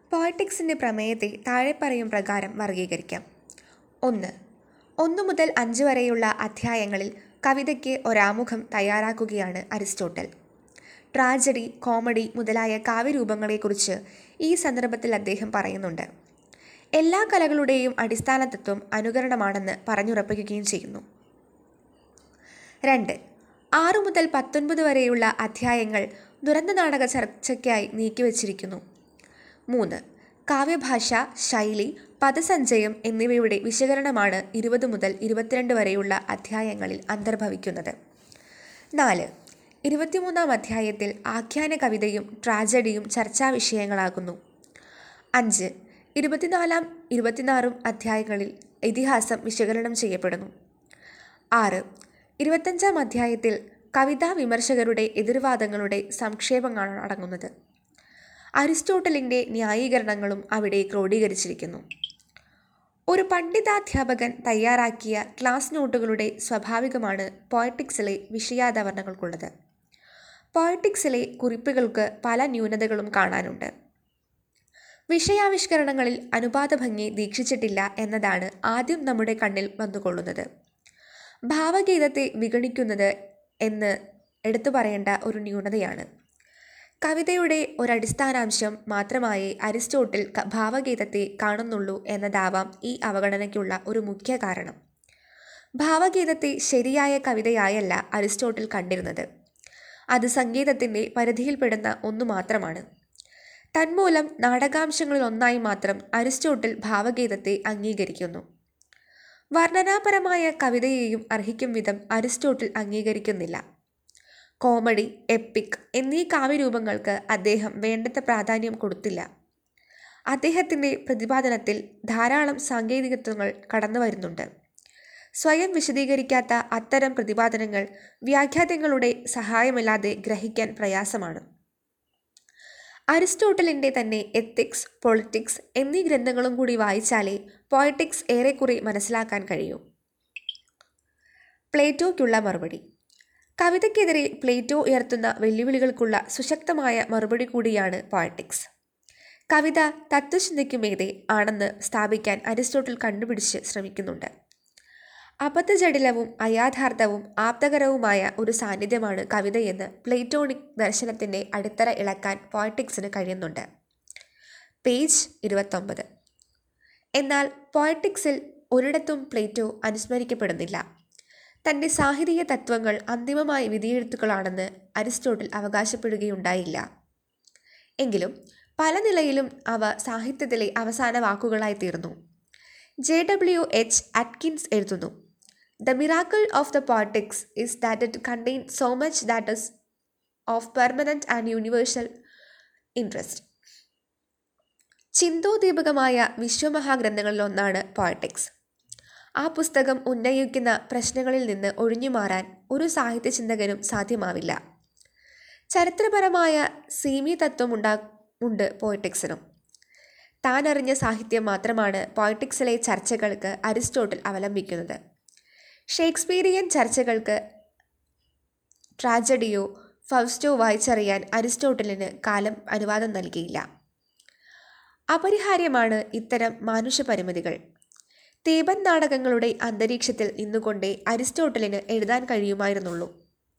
പോയറ്റിക്സിൻ്റെ പ്രമേയത്തെ താഴെ പറയും പ്രകാരം വർഗീകരിക്കാം ഒന്ന് ഒന്നു മുതൽ അഞ്ച് വരെയുള്ള അധ്യായങ്ങളിൽ കവിതയ്ക്ക് ഒരാമുഖം തയ്യാറാക്കുകയാണ് അരിസ്റ്റോട്ടൽ ട്രാജഡി കോമഡി മുതലായ കാവ്യരൂപങ്ങളെക്കുറിച്ച് ഈ സന്ദർഭത്തിൽ അദ്ദേഹം പറയുന്നുണ്ട് എല്ലാ കലകളുടെയും അടിസ്ഥാന തത്വം അനുകരണമാണെന്ന് പറഞ്ഞുറപ്പിക്കുകയും ചെയ്യുന്നു രണ്ട് ആറു മുതൽ പത്തൊൻപത് വരെയുള്ള അധ്യായങ്ങൾ ദുരന്ത നാടക ചർച്ചയ്ക്കായി നീക്കിവച്ചിരിക്കുന്നു മൂന്ന് കാവ്യഭാഷ ശൈലി പദസഞ്ചയം എന്നിവയുടെ വിശകലനമാണ് ഇരുപത് മുതൽ ഇരുപത്തിരണ്ട് വരെയുള്ള അധ്യായങ്ങളിൽ അന്തർഭവിക്കുന്നത് നാല് ഇരുപത്തിമൂന്നാം അധ്യായത്തിൽ ആഖ്യാന കവിതയും ട്രാജഡിയും ചർച്ചാ വിഷയങ്ങളാകുന്നു അഞ്ച് ഇരുപത്തിനാലാം ഇരുപത്തിനാറും അധ്യായങ്ങളിൽ ഇതിഹാസം വിശകലനം ചെയ്യപ്പെടുന്നു ആറ് ഇരുപത്തഞ്ചാം അധ്യായത്തിൽ കവിതാ വിമർശകരുടെ എതിർവാദങ്ങളുടെ സംക്ഷേപങ്ങളാണ് അടങ്ങുന്നത് അരിസ്റ്റോട്ടലിൻ്റെ ന്യായീകരണങ്ങളും അവിടെ ക്രോഡീകരിച്ചിരിക്കുന്നു ഒരു പണ്ഡിതാധ്യാപകൻ തയ്യാറാക്കിയ ക്ലാസ് നോട്ടുകളുടെ സ്വാഭാവികമാണ് പോയറ്റിക്സിലെ വിഷയാധാവരണങ്ങൾക്കുള്ളത് പോയറ്റിക്സിലെ കുറിപ്പുകൾക്ക് പല ന്യൂനതകളും കാണാനുണ്ട് വിഷയാവിഷ്കരണങ്ങളിൽ അനുപാത ഭംഗി ദീക്ഷിച്ചിട്ടില്ല എന്നതാണ് ആദ്യം നമ്മുടെ കണ്ണിൽ വന്നുകൊള്ളുന്നത് ഭാവഗീതത്തെ വിഗണിക്കുന്നത് എന്ന് എടുത്തു പറയേണ്ട ഒരു ന്യൂനതയാണ് കവിതയുടെ ഒരടിസ്ഥാനാംശം മാത്രമായി അരിസ്റ്റോട്ടിൽ ഭാവഗീതത്തെ കാണുന്നുള്ളൂ എന്നതാവാം ഈ അവഗണനയ്ക്കുള്ള ഒരു മുഖ്യ കാരണം ഭാവഗീതത്തെ ശരിയായ കവിതയായല്ല അരിസ്റ്റോട്ടിൽ കണ്ടിരുന്നത് അത് സംഗീതത്തിൻ്റെ പരിധിയിൽപ്പെടുന്ന ഒന്നു മാത്രമാണ് തന്മൂലം നാടകാംശങ്ങളിൽ ഒന്നായി മാത്രം അരിസ്റ്റോട്ടിൽ ഭാവഗീതത്തെ അംഗീകരിക്കുന്നു വർണ്ണനാപരമായ കവിതയെയും അർഹിക്കും വിധം അരിസ്റ്റോട്ടിൽ അംഗീകരിക്കുന്നില്ല കോമഡി എപ്പിക് എന്നീ കാവ്യരൂപങ്ങൾക്ക് അദ്ദേഹം വേണ്ടത്ര പ്രാധാന്യം കൊടുത്തില്ല അദ്ദേഹത്തിൻ്റെ പ്രതിപാദനത്തിൽ ധാരാളം സാങ്കേതികത്വങ്ങൾ കടന്നു വരുന്നുണ്ട് സ്വയം വിശദീകരിക്കാത്ത അത്തരം പ്രതിപാദനങ്ങൾ വ്യാഖ്യാതങ്ങളുടെ സഹായമില്ലാതെ ഗ്രഹിക്കാൻ പ്രയാസമാണ് അരിസ്റ്റോട്ടലിൻ്റെ തന്നെ എത്തിക്സ് പൊളിറ്റിക്സ് എന്നീ ഗ്രന്ഥങ്ങളും കൂടി വായിച്ചാലേ പോയറ്റിക്സ് ഏറെക്കുറെ മനസ്സിലാക്കാൻ കഴിയൂ പ്ലേറ്റോയ്ക്കുള്ള മറുപടി കവിതയ്ക്കെതിരെ പ്ലേറ്റോ ഉയർത്തുന്ന വെല്ലുവിളികൾക്കുള്ള സുശക്തമായ മറുപടി കൂടിയാണ് പോയറ്റിക്സ് കവിത തത്വചിന്തയ്ക്കുമേതെ ആണെന്ന് സ്ഥാപിക്കാൻ അരിസ്റ്റോട്ടിൽ കണ്ടുപിടിച്ച് ശ്രമിക്കുന്നുണ്ട് അബദ്ധജടിലവും അയാഥാർത്ഥവും ആപ്തകരവുമായ ഒരു സാന്നിധ്യമാണ് കവിതയെന്ന് പ്ലേറ്റോണിക് ദർശനത്തിൻ്റെ അടിത്തറ ഇളക്കാൻ പോയറ്റിക്സിന് കഴിയുന്നുണ്ട് പേജ് ഇരുപത്തൊമ്പത് എന്നാൽ പോയറ്റിക്സിൽ ഒരിടത്തും പ്ലേറ്റോ അനുസ്മരിക്കപ്പെടുന്നില്ല തൻ്റെ സാഹിത്യ തത്വങ്ങൾ അന്തിമമായ വിധിയെഴുത്തുകളാണെന്ന് അരിസ്റ്റോട്ടിൽ അവകാശപ്പെടുകയുണ്ടായില്ല എങ്കിലും പല നിലയിലും അവ സാഹിത്യത്തിലെ അവസാന വാക്കുകളായി തീർന്നു ജെ ഡബ്ല്യു എച്ച് അറ്റ്കിൻസ് എഴുതുന്നു the miracle of the poetics is that it contain so much that is of permanent and universal interest ചിന്തോദീപകമായ വിശ്വമഹാഗ്രന്ഥങ്ങളിലൊന്നാണ് പോയറ്റിക്സ് ആ പുസ്തകം ഉന്നയിക്കുന്ന പ്രശ്നങ്ങളിൽ നിന്ന് ഒഴിഞ്ഞുമാറാൻ ഒരു സാഹിത്യ ചിന്തകനും സാധ്യമാവില്ല ചരിത്രപരമായ സീമിതത്വം ഉണ്ടാ ഉണ്ട് പോയറ്റിക്സിനും താൻ അറിഞ്ഞ സാഹിത്യം മാത്രമാണ് പോയറ്റിക്സിലെ ചർച്ചകൾക്ക് അരിസ്റ്റോട്ടിൽ അവലംബിക്കുന്നത് ഷേക്സ്പീരിയൻ ചർച്ചകൾക്ക് ട്രാജഡിയോ ഫൗസ്റ്റോ വായിച്ചറിയാൻ അരിസ്റ്റോട്ടലിന് കാലം അനുവാദം നൽകിയില്ല അപരിഹാര്യമാണ് ഇത്തരം മാനുഷ പരിമിതികൾ തേബൻ നാടകങ്ങളുടെ അന്തരീക്ഷത്തിൽ നിന്നുകൊണ്ടേ അരിസ്റ്റോട്ടലിന് എഴുതാൻ കഴിയുമായിരുന്നുള്ളൂ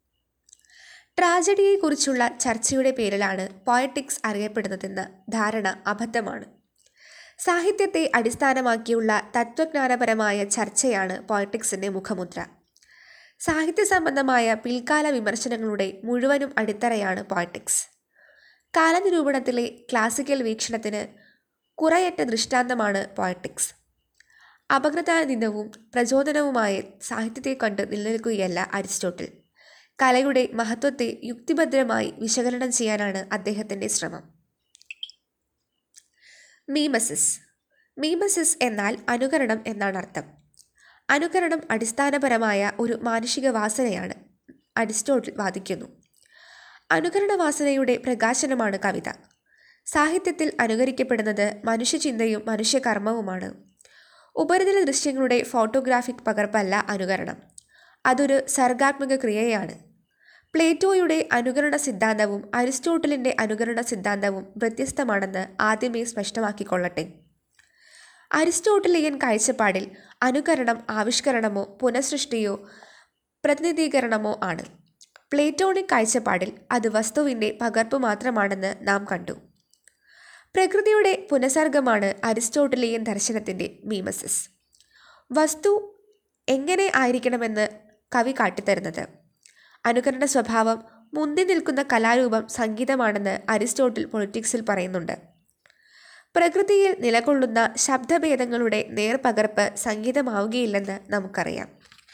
ട്രാജഡിയെക്കുറിച്ചുള്ള ചർച്ചയുടെ പേരിലാണ് പോയറ്റിക്സ് അറിയപ്പെടുന്നതെന്ന ധാരണ അബദ്ധമാണ് സാഹിത്യത്തെ അടിസ്ഥാനമാക്കിയുള്ള തത്വജ്ഞാനപരമായ ചർച്ചയാണ് പോയറ്റിക്സിൻ്റെ മുഖമുദ്ര സാഹിത്യ സംബന്ധമായ പിൽക്കാല വിമർശനങ്ങളുടെ മുഴുവനും അടിത്തറയാണ് പോയറ്റിക്സ് കാലനിരൂപണത്തിലെ ക്ലാസിക്കൽ വീക്ഷണത്തിന് കുറയറ്റ ദൃഷ്ടാന്തമാണ് പോയറ്റിക്സ് അപകൃതാനന്ദവും പ്രചോദനവുമായ സാഹിത്യത്തെ കണ്ട് നിലനിൽക്കുകയല്ല അരിസ്റ്റോട്ടിൽ കലയുടെ മഹത്വത്തെ യുക്തിഭദ്രമായി വിശകലനം ചെയ്യാനാണ് അദ്ദേഹത്തിൻ്റെ ശ്രമം മീമസിസ് മീമസിസ് എന്നാൽ അനുകരണം എന്നാണ് അർത്ഥം അനുകരണം അടിസ്ഥാനപരമായ ഒരു മാനുഷിക വാസനയാണ് അരിസ്റ്റോട്ടിൽ വാദിക്കുന്നു അനുകരണ വാസനയുടെ പ്രകാശനമാണ് കവിത സാഹിത്യത്തിൽ അനുകരിക്കപ്പെടുന്നത് മനുഷ്യചിന്തയും മനുഷ്യകർമ്മവുമാണ് ഉപരിതല ദൃശ്യങ്ങളുടെ ഫോട്ടോഗ്രാഫിക് പകർപ്പല്ല അനുകരണം അതൊരു സർഗാത്മക ക്രിയയാണ് പ്ലേറ്റോയുടെ അനുകരണ സിദ്ധാന്തവും അരിസ്റ്റോട്ടലിൻ്റെ അനുകരണ സിദ്ധാന്തവും വ്യത്യസ്തമാണെന്ന് ആദ്യമേ സ്പഷ്ടമാക്കിക്കൊള്ളട്ടെ അരിസ്റ്റോട്ടലിയൻ കാഴ്ചപ്പാടിൽ അനുകരണം ആവിഷ്കരണമോ പുനഃസൃഷ്ടിയോ പ്രതിനിധീകരണമോ ആണ് പ്ലേറ്റോണിക് കാഴ്ചപ്പാടിൽ അത് വസ്തുവിൻ്റെ പകർപ്പ് മാത്രമാണെന്ന് നാം കണ്ടു പ്രകൃതിയുടെ പുനഃസർഗമാണ് അരിസ്റ്റോട്ടലിയൻ ദർശനത്തിൻ്റെ മീമസിസ് വസ്തു എങ്ങനെ ആയിരിക്കണമെന്ന് കവി കാട്ടിത്തരുന്നത് അനുകരണ സ്വഭാവം മുന്തി നിൽക്കുന്ന കലാരൂപം സംഗീതമാണെന്ന് അരിസ്റ്റോട്ടിൽ പൊളിറ്റിക്സിൽ പറയുന്നുണ്ട് പ്രകൃതിയിൽ നിലകൊള്ളുന്ന ശബ്ദഭേദങ്ങളുടെ നേർപകർപ്പ് സംഗീതമാവുകയില്ലെന്ന് നമുക്കറിയാം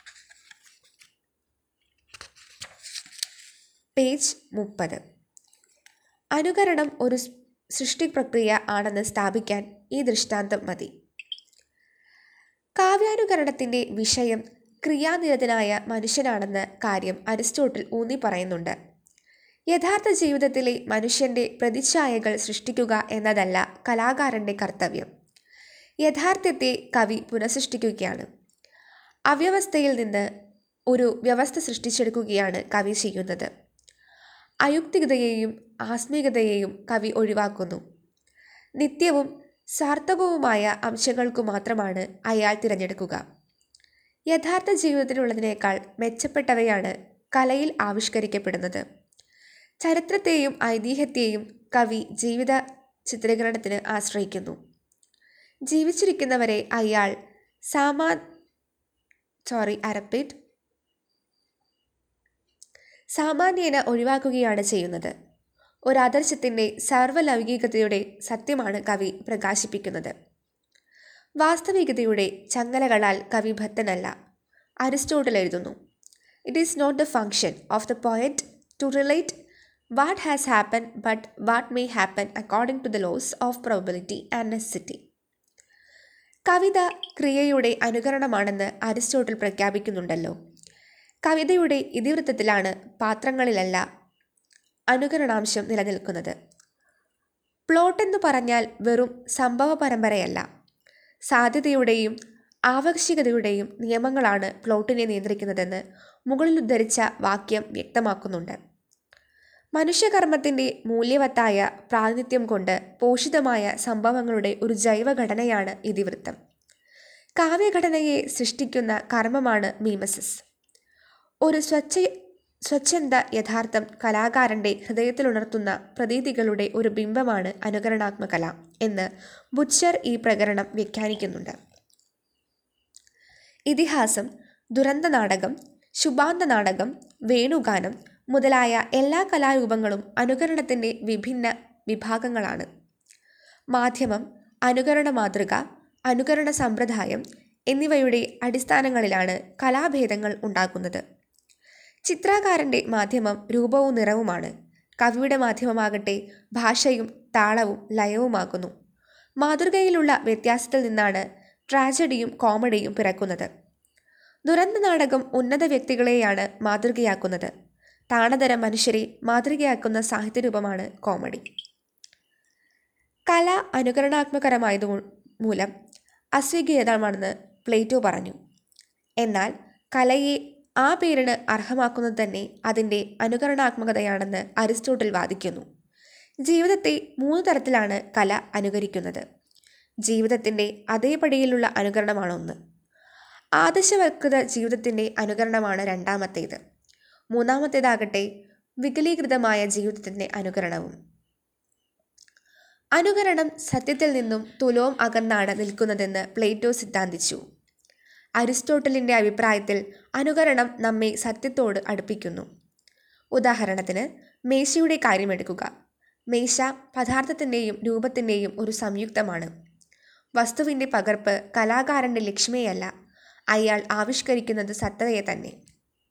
പേജ് മുപ്പത് അനുകരണം ഒരു സൃഷ്ടി പ്രക്രിയ ആണെന്ന് സ്ഥാപിക്കാൻ ഈ ദൃഷ്ടാന്തം മതി കാവ്യാനുകരണത്തിൻ്റെ വിഷയം ക്രിയാനിരതനായ മനുഷ്യനാണെന്ന കാര്യം അരിസ്റ്റോട്ടിൽ ഊന്നി പറയുന്നുണ്ട് യഥാർത്ഥ ജീവിതത്തിലെ മനുഷ്യൻ്റെ പ്രതിച്ഛായകൾ സൃഷ്ടിക്കുക എന്നതല്ല കലാകാരൻ്റെ കർത്തവ്യം യഥാർത്ഥത്തെ കവി പുനഃസൃഷ്ടിക്കുകയാണ് അവ്യവസ്ഥയിൽ നിന്ന് ഒരു വ്യവസ്ഥ സൃഷ്ടിച്ചെടുക്കുകയാണ് കവി ചെയ്യുന്നത് അയുക്തികതയെയും ആസ്മികതയെയും കവി ഒഴിവാക്കുന്നു നിത്യവും സാർത്ഥകവുമായ അംശങ്ങൾക്കു മാത്രമാണ് അയാൾ തിരഞ്ഞെടുക്കുക യഥാർത്ഥ ജീവിതത്തിലുള്ളതിനേക്കാൾ മെച്ചപ്പെട്ടവയാണ് കലയിൽ ആവിഷ്കരിക്കപ്പെടുന്നത് ചരിത്രത്തെയും ഐതിഹ്യത്തെയും കവി ജീവിത ചിത്രീകരണത്തിന് ആശ്രയിക്കുന്നു ജീവിച്ചിരിക്കുന്നവരെ അയാൾ സാമാ സോറി അരപ്പേറ്റ് സാമാന്യേന ഒഴിവാക്കുകയാണ് ചെയ്യുന്നത് ഒരാദർശത്തിൻ്റെ സർവ്വലൗകികതയുടെ സത്യമാണ് കവി പ്രകാശിപ്പിക്കുന്നത് വാസ്തവികതയുടെ ചങ്ങലകളാൽ കവി ഭക്തനല്ല അരിസ്റ്റോട്ടൽ എഴുതുന്നു it is not the function of the poet to relate what has happen but what may happen according to the laws of probability and necessity കവിത ക്രിയയുടെ അനുകരണമാണെന്ന് അരിസ്റ്റോട്ടിൽ പ്രഖ്യാപിക്കുന്നുണ്ടല്ലോ കവിതയുടെ ഇതിവൃത്തത്തിലാണ് പാത്രങ്ങളിലല്ല അനുകരണാംശം നിലനിൽക്കുന്നത് പ്ലോട്ട് എന്ന് പറഞ്ഞാൽ വെറും സംഭവ പരമ്പരയല്ല സാധ്യതയുടെയും ആവശ്യകതയുടെയും നിയമങ്ങളാണ് പ്ലോട്ടിനെ നിയന്ത്രിക്കുന്നതെന്ന് മുകളിൽ ഉദ്ധരിച്ച വാക്യം വ്യക്തമാക്കുന്നുണ്ട് മനുഷ്യകർമ്മത്തിൻ്റെ മൂല്യവത്തായ പ്രാതിനിധ്യം കൊണ്ട് പോഷിതമായ സംഭവങ്ങളുടെ ഒരു ജൈവഘടനയാണ് ഇതിവൃത്തം കാവ്യഘടനയെ സൃഷ്ടിക്കുന്ന കർമ്മമാണ് മീമസിസ് ഒരു സ്വച്ഛ സ്വച്ഛന്ത യഥാർത്ഥം കലാകാരൻ്റെ ഹൃദയത്തിലുണർത്തുന്ന പ്രതീതികളുടെ ഒരു ബിംബമാണ് അനുകരണാത്മകല എന്ന് ബുച്ചർ ഈ പ്രകരണം വ്യാഖ്യാനിക്കുന്നുണ്ട് ഇതിഹാസം ദുരന്ത നാടകം ശുഭാന്ത നാടകം വേണുഗാനം മുതലായ എല്ലാ കലാരൂപങ്ങളും അനുകരണത്തിൻ്റെ വിഭിന്ന വിഭാഗങ്ങളാണ് മാധ്യമം അനുകരണ മാതൃക അനുകരണ സമ്പ്രദായം എന്നിവയുടെ അടിസ്ഥാനങ്ങളിലാണ് കലാഭേദങ്ങൾ ഉണ്ടാക്കുന്നത് ചിത്രകാരൻ്റെ മാധ്യമം രൂപവും നിറവുമാണ് കവിയുടെ മാധ്യമമാകട്ടെ ഭാഷയും താളവും ലയവുമാകുന്നു മാതൃകയിലുള്ള വ്യത്യാസത്തിൽ നിന്നാണ് ട്രാജഡിയും കോമഡിയും പിറക്കുന്നത് ദുരന്ത നാടകം ഉന്നത വ്യക്തികളെയാണ് മാതൃകയാക്കുന്നത് താണതരം മനുഷ്യരെ മാതൃകയാക്കുന്ന സാഹിത്യരൂപമാണ് കോമഡി കല അനുകരണാത്മകരമായതു മൂലം അസ്വീകീയതമാണെന്ന് പ്ലേറ്റോ പറഞ്ഞു എന്നാൽ കലയെ ആ പേരിന് അർഹമാക്കുന്നത് തന്നെ അതിൻ്റെ അനുകരണാത്മകതയാണെന്ന് അരിസ്റ്റോട്ടിൽ വാദിക്കുന്നു ജീവിതത്തെ മൂന്ന് തരത്തിലാണ് കല അനുകരിക്കുന്നത് ജീവിതത്തിൻ്റെ അതേപടിയിലുള്ള അനുകരണമാണ് ഒന്ന് ആദർശവൽകൃത ജീവിതത്തിൻ്റെ അനുകരണമാണ് രണ്ടാമത്തേത് മൂന്നാമത്തേതാകട്ടെ വികലീകൃതമായ ജീവിതത്തിൻ്റെ അനുകരണവും അനുകരണം സത്യത്തിൽ നിന്നും തുലോം അകന്നാണ് നിൽക്കുന്നതെന്ന് പ്ലേറ്റോ സിദ്ധാന്തിച്ചു അരിസ്റ്റോട്ടലിൻ്റെ അഭിപ്രായത്തിൽ അനുകരണം നമ്മെ സത്യത്തോട് അടുപ്പിക്കുന്നു ഉദാഹരണത്തിന് മേശയുടെ കാര്യമെടുക്കുക മേശ പദാർത്ഥത്തിൻ്റെയും രൂപത്തിൻ്റെയും ഒരു സംയുക്തമാണ് വസ്തുവിൻ്റെ പകർപ്പ് കലാകാരൻ്റെ ലക്ഷ്മിയല്ല അയാൾ ആവിഷ്കരിക്കുന്നത് സത്തതയെ തന്നെ